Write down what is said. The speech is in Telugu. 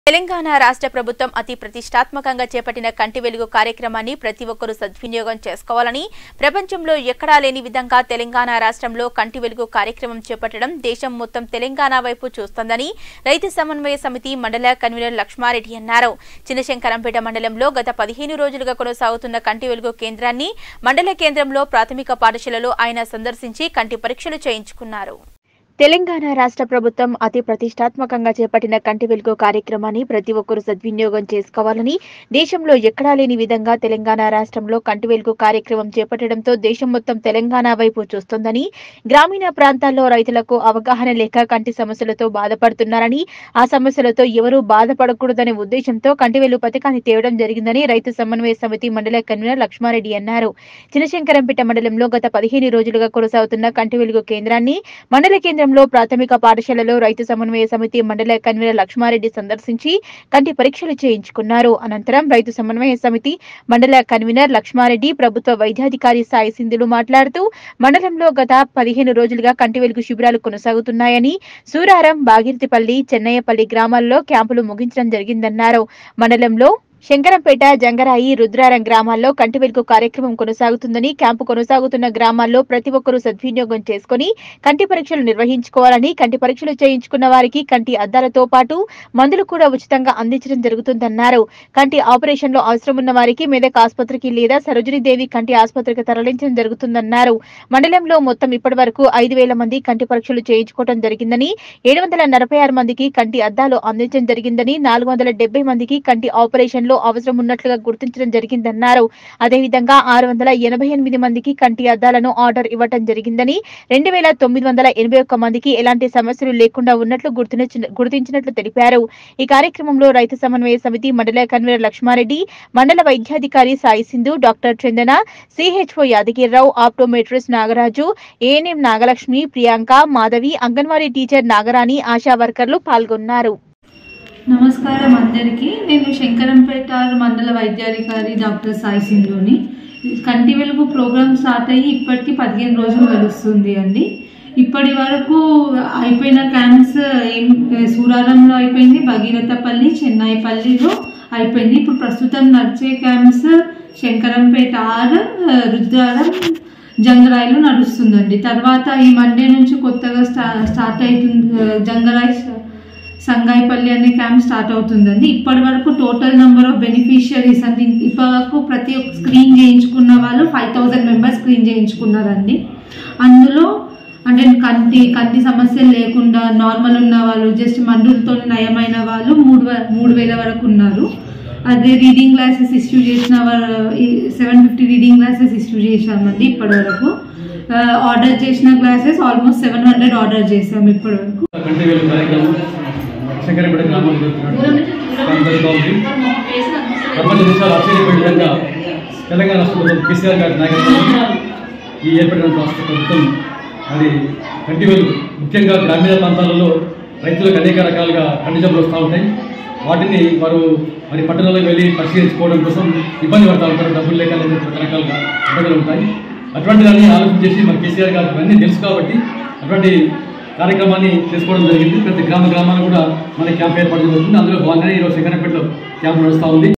తెలంగాణ రాష్ట్ర ప్రభుత్వం అతి ప్రతిష్టాత్మకంగా చేపట్టిన కంటి వెలుగు కార్యక్రమాన్ని ప్రతి ఒక్కరూ సద్వినియోగం చేసుకోవాలని ప్రపంచంలో ఎక్కడా లేని విధంగా తెలంగాణ రాష్ట్రంలో కంటి వెలుగు కార్యక్రమం చేపట్టడం దేశం మొత్తం తెలంగాణ వైపు చూస్తోందని రైతు సమన్వయ సమితి మండల కన్వీనర్ లక్ష్మారెడ్డి అన్నారు చిన్నశంకరంపేట మండలంలో గత పదిహేను రోజులుగా కొనసాగుతున్న కంటి వెలుగు కేంద్రాన్ని మండల కేంద్రంలో ప్రాథమిక పాఠశాలలో ఆయన సందర్శించి కంటి పరీక్షలు చేయించుకున్నారు తెలంగాణ రాష్ట్ర ప్రభుత్వం అతి ప్రతిష్టాత్మకంగా చేపట్టిన కంటి వెలుగు కార్యక్రమాన్ని ప్రతి ఒక్కరూ సద్వినియోగం చేసుకోవాలని దేశంలో ఎక్కడా లేని విధంగా తెలంగాణ రాష్ట్రంలో కంటి వెలుగు కార్యక్రమం చేపట్టడంతో దేశం మొత్తం తెలంగాణ వైపు చూస్తోందని గ్రామీణ ప్రాంతాల్లో రైతులకు అవగాహన లేక కంటి సమస్యలతో బాధపడుతున్నారని ఆ సమస్యలతో ఎవరూ బాధపడకూడదనే ఉద్దేశంతో కంటి వెలుగు పథకాన్ని తేవడం జరిగిందని రైతు సమన్వయ సమితి మండల కన్వీనర్ లక్ష్మారెడ్డి అన్నారు చినశంకరంపేట మండలంలో గత పదిహేను రోజులుగా కొనసాగుతున్న కంటి వెలుగు కేంద్రాన్ని మండల కేంద్రంలో ప్రాథమిక పాఠశాలలో రైతు సమన్వయ సమితి మండల కన్వీనర్ లక్ష్మారెడ్డి సందర్శించి కంటి పరీక్షలు చేయించుకున్నారు అనంతరం రైతు సమన్వయ సమితి మండల కన్వీనర్ లక్ష్మారెడ్డి ప్రభుత్వ వైద్యాధికారి సాయి సింధులు మాట్లాడుతూ మండలంలో గత పదిహేను రోజులుగా కంటి వెలుగు శిబిరాలు కొనసాగుతున్నాయని సూరారం బాగిరితిపల్లి చెన్నయ్యపల్లి గ్రామాల్లో క్యాంపులు ముగించడం జరిగిందన్నారు మండలంలో శంకరంపేట జంగరాయి రుద్రారం గ్రామాల్లో కంటి వెలుగు కార్యక్రమం కొనసాగుతుందని క్యాంపు కొనసాగుతున్న గ్రామాల్లో ప్రతి ఒక్కరూ సద్వినియోగం చేసుకుని కంటి పరీక్షలు నిర్వహించుకోవాలని కంటి పరీక్షలు చేయించుకున్న వారికి కంటి అద్దాలతో పాటు మందులు కూడా ఉచితంగా అందించడం జరుగుతుందన్నారు కంటి ఆపరేషన్ లో అవసరం ఉన్న వారికి మెదక్ ఆసుపత్రికి లేదా సరోజినీదేవి కంటి ఆసుపత్రికి తరలించడం జరుగుతుందన్నారు మండలంలో మొత్తం ఇప్పటి వరకు ఐదు వేల మంది కంటి పరీక్షలు చేయించుకోవడం జరిగిందని ఏడు వందల నలభై ఆరు మందికి కంటి అద్దాలు అందించడం జరిగిందని నాలుగు వందల డెబ్బై మందికి కంటి ఆపరేషన్ లో అవసరం ఉన్నట్లుగా గుర్తించడం జరిగిందన్నారు అదేవిధంగా ఆరు వందల ఎనభై ఎనిమిది మందికి కంటి అద్దాలను ఆర్డర్ ఇవ్వటం జరిగిందని రెండు వేల తొమ్మిది వందల ఎనభై ఒక్క మందికి ఎలాంటి సమస్యలు లేకుండా ఉన్నట్లు గుర్తించిన- గుర్తించినట్లు తెలిపారు ఈ కార్యక్రమంలో రైతు సమన్వయ సమితి మండల కన్వీనర్ లక్ష్మారెడ్డి మండల వైద్యాధికారి Sai Sindhu doctor Chandana CHO Yadagirirao optometrist Nagaraju ANM Nagalakshmi Priyanka Madhavi Anganwadi teacher Nagarani Asha వర్కర్లు పాల్గొన్నారు నమస్కారం అందరికీ నేను శంకరంపేట మండల వైద్యాధికారి డాక్టర్ సాయి సింధుని కంటి వెలుగు ప్రోగ్రామ్ స్టార్ట్ అయ్యి ఇప్పటికి పదిహేను రోజులు గడుస్తుంది అండి ఇప్పటి వరకు అయిపోయిన క్యాంప్స్ ఏం సూరారంలో అయిపోయింది భగీరథపల్లి చెన్నైపల్లిలో అయిపోయింది ఇప్పుడు ప్రస్తుతం నడిచే క్యాంప్స్ శంకరంపేట ఆర్ రుద్రారం జంగరాయిలో నడుస్తుందండి తర్వాత ఈ మండే నుంచి కొత్తగా స్టా స్టార్ట్ అవుతుంది జంగరాయి సంగాయిపల్లి అనే క్యాంప్ స్టార్ట్ అవుతుందండి ఇప్పటి వరకు టోటల్ నెంబర్ ఆఫ్ బెనిఫిషియరీస్ అంటే ఇప్పటి వరకు ప్రతి ఒక్క స్క్రీన్ చేయించుకున్న వాళ్ళు ఫైవ్ థౌజండ్ మెంబర్స్ స్క్రీన్ చేయించుకున్నారండి అందులో అంటే కంటి కంటి సమస్యలు లేకుండా నార్మల్ ఉన్న వాళ్ళు జస్ట్ మందులతో నయమైన వాళ్ళు మూడు వ- మూడు వేల వరకు ఉన్నారు అదే రీడింగ్ గ్లాసెస్ ఇష్యూ చేసిన seven fifty reading glasses issue చేశామండి ఇప్పటి వరకు ఆర్డర్ చేసిన glasses almost seven hundred order చేసాము ఇప్పటి వరకు కంటి వేలు కార్యక్రమం శంకరపేట గ్రామంలో జరుగుతున్నట్టు జరుగుతూ ఉంది ప్రపంచ దేశాలు ఆశ్చర్యపోయే విధంగా తెలంగాణ రాష్ట్ర ప్రభుత్వం కేసీఆర్ గారి నాయకత్వంలో ఈ ఏర్పడిన రాష్ట్ర ప్రభుత్వం మరి కంటి వేలు ముఖ్యంగా గ్రామీణ ప్రాంతాలలో రైతులకు అనేక రకాలుగా కంటి జబ్బులు వస్తూ ఉంటాయి వాటిని వారు మరి పట్టణాలకు వెళ్ళి పరిశీలించుకోవడం కోసం ఇబ్బంది పడతా ఉంటారు డబ్బులు లేక లేదా రకరకాలుగా ఇబ్బందులు ఉంటాయి అటువంటి దాన్ని ఆలోచన చేసి మరి కేసీఆర్ గారికి అన్నీ తెలుసు కాబట్టి అటువంటి కార్యక్రమాన్ని చేసుకోవడం జరిగింది ప్రతి గ్రామ గ్రామాలు కూడా మన క్యాంప్ ఏర్పాటు జరుగుతుంది అందులో భాగంగానే ఈరోజు శంకరపేటలో క్యాంప్ నడుస్తూ ఉంది